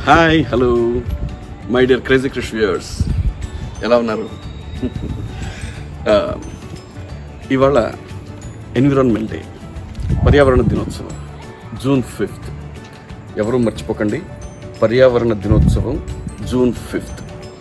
Hi hello my dear crazy Krish viewers ఎలా ఉన్నారు ఆ, ఇవాళ ఎన్విరాన్మెంట్ డే పర్యావరణ దినోత్సవం జూన్ ఫిఫ్త్ ఎవరూ మర్చిపోకండి పర్యావరణ దినోత్సవం జూన్ ఫిఫ్త్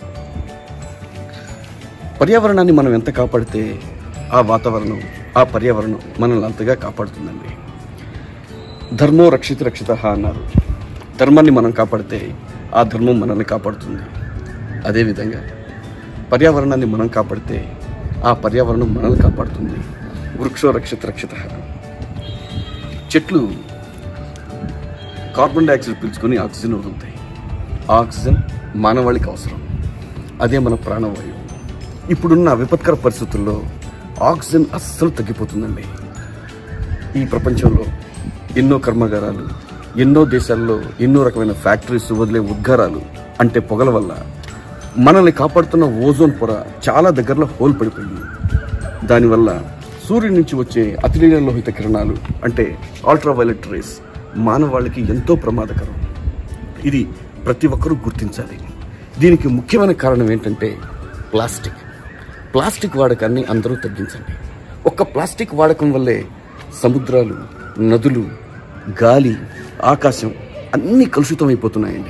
పర్యావరణాన్ని మనం ఎంత కాపాడితే ఆ వాతావరణం ఆ పర్యావరణం మనల్ని అంతగా కాపాడుతుందండి ధర్మో రక్షిత రక్షిత అన్నారు ధర్మాన్ని మనం కాపాడితే ఆ ధర్మం మనల్ని కాపాడుతుంది అదేవిధంగా పర్యావరణాన్ని మనం కాపాడితే ఆ పర్యావరణం మనల్ని కాపాడుతుంది వృక్షో రక్షిత రక్షిత చెట్లు కార్బన్ డైఆక్సైడ్ పీల్చుకొని ఆక్సిజన్ వదులుతాయి ఆ ఆక్సిజన్ మానవాళికి అవసరం అదే మన ప్రాణవాయువు ఇప్పుడున్న విపత్కర పరిస్థితుల్లో ఆక్సిజన్ అస్సలు తగ్గిపోతుందండి ఈ ప్రపంచంలో ఎన్నో కర్మాగారాలు ఎన్నో దేశాల్లో ఎన్నో రకమైన ఫ్యాక్టరీస్ వదిలే ఉద్గారాలు అంటే పొగల వల్ల మనల్ని కాపాడుతున్న ఓజోన్ పొర చాలా దగ్గరలో హోల్ పడిపోయింది దానివల్ల సూర్యుడి నుంచి వచ్చే అతినీల లోహిత కిరణాలు అంటే అల్ట్రావైలెట్ రేస్ మానవాళికి ఎంతో ప్రమాదకరం ఇది ప్రతి ఒక్కరూ గుర్తించాలి దీనికి ముఖ్యమైన కారణం ఏంటంటే ప్లాస్టిక్ ప్లాస్టిక్ వాడకాన్ని అందరూ తగ్గించండి ఒక్క ప్లాస్టిక్ వాడకం వల్లే సముద్రాలు నదులు గాలి ఆకాశం అన్నీ కలుషితమైపోతున్నాయండి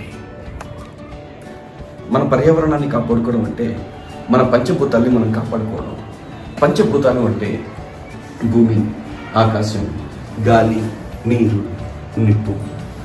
మన పర్యావరణాన్ని కాపాడుకోవడం అంటే మన పంచభూతాల్ని మనం కాపాడుకోవడం పంచభూతాలు అంటే భూమి ఆకాశం గాలి నీరు నిప్పు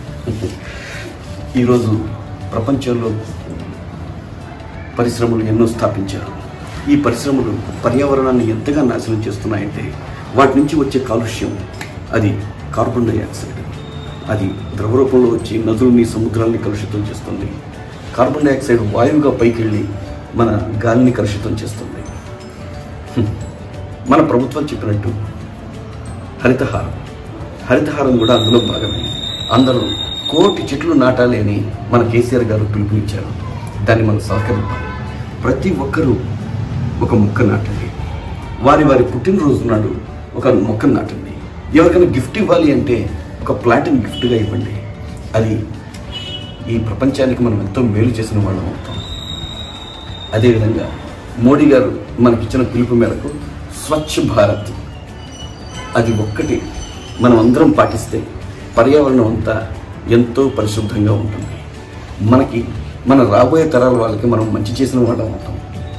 ఈరోజు ప్రపంచంలో పరిశ్రమలు ఎన్నో స్థాపించారు ఈ పరిశ్రమలు పర్యావరణాన్ని ఎంతగా నాశనం చేస్తున్నాయంటే వాటి నుంచి వచ్చే కాలుష్యం అది కార్బన్ డైఆక్సైడ్ అది ద్రవ రూపంలో వచ్చి నదులని సముద్రాల్ని కలుషితం చేస్తుంది కార్బన్ డైఆక్సైడ్ వాయువుగా పైకి వెళ్ళి మన గాలిని కలుషితం చేస్తుంది హ్మ్. మన ప్రభుత్వం చెప్పినట్టు హరితహారం హరితహారం కూడా అందులో భాగమే అందరూ కోటి చెట్లు నాటాలి అని మన కేసీఆర్ గారు పిలుపునిచ్చారు దాన్ని మనం సహకరిద్దాం ప్రతి ఒక్కరూ ఒక మొక్క నాటండి వారి వారి పుట్టినరోజు నాడు ఒక మొక్కను నాటండి ఎవరికైనా గిఫ్ట్ ఇవ్వాలి అంటే ఒక ప్లాట్ని గిఫ్ట్గా ఇవ్వండి అది ఈ ప్రపంచానికి మనం ఎంతో మేలు చేసిన వాళ్ళం అవుతాం అదేవిధంగా మోడీ గారు మనకిచ్చిన పిలుపు మేరకు స్వచ్ఛ భారత్ అది ఒక్కటి మనం అందరం పాటిస్తే పర్యావరణం అంతా ఎంతో పరిశుభ్రంగా ఉంటుంది మనకి మన రాబోయే తరాల వాళ్ళకి మనం మంచి చేసిన వాళ్ళం అవుతాం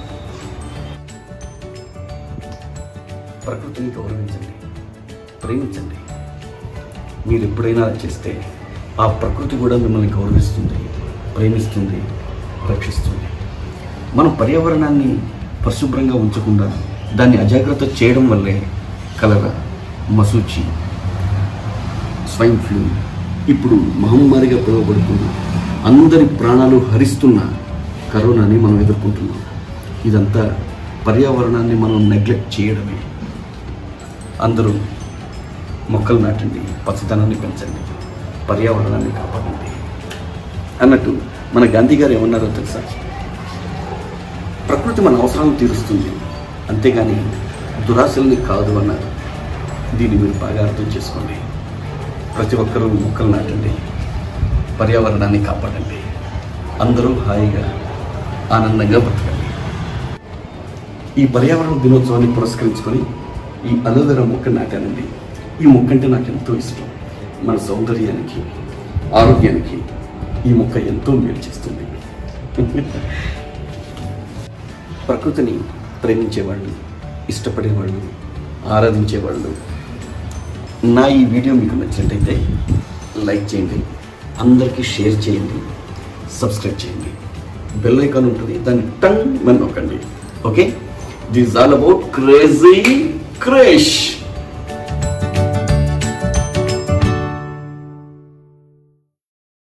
ప్రకృతిని గౌరవించండి ప్రేమించండి మీరు ఎప్పుడైనా అలా చేస్తే ఆ ప్రకృతి కూడా మిమ్మల్ని గౌరవిస్తుంది ప్రేమిస్తుంది రక్షిస్తుంది మనం పర్యావరణాన్ని పరిశుభ్రంగా ఉంచకుండా దాన్ని అజాగ్రత్త చేయడం వల్లే కలరా మసూచి స్వైన్ ఫ్లూ ఇప్పుడు మహమ్మారిగా పిలువబడుతున్న అందరి ప్రాణాలు హరిస్తున్న కరోనాని మనం ఎదుర్కొంటున్నాం ఇదంతా పర్యావరణాన్ని మనం నెగ్లెక్ట్ చేయడమే అందరూ మొక్కలు నాటండి పచ్చదనాన్ని పెంచండి పర్యావరణాన్ని కాపాడండి అన్నట్టు మన గాంధీ గారు ఏమన్నారో తెలుసా ప్రకృతి మన అవసరాలను తీరుస్తుంది అంతేగాని దురాశల్ని కాదు అన్నారు దీన్ని మీరు బాగా అర్థం చేసుకోండి ప్రతి ఒక్కరూ మొక్కలు నాటండి పర్యావరణాన్ని కాపాడండి అందరూ హాయిగా ఆనందంగా బతకండి ఈ పర్యావరణ దినోత్సవాన్ని పురస్కరించుకొని ఈ అలోవెరా మొక్క నాటానండి ఈ మొక్క అంటే నాకు ఎంతో ఇష్టం మన సౌందర్యానికి ఆరోగ్యానికి ఈ మొక్క ఎంతో మేలు చేస్తుంది ప్రకృతిని ప్రేమించేవాళ్ళు ఇష్టపడేవాళ్ళు ఆరాధించేవాళ్ళు నా ఈ వీడియో మీకు నచ్చినట్టయితే లైక్ చేయండి అందరికీ షేర్ చేయండి సబ్స్క్రైబ్ చేయండి బెల్ ఐకాన్ ఉంటుంది దాన్ని టంగ్ అని నొక్కండి okay this all about crazy క్రేష్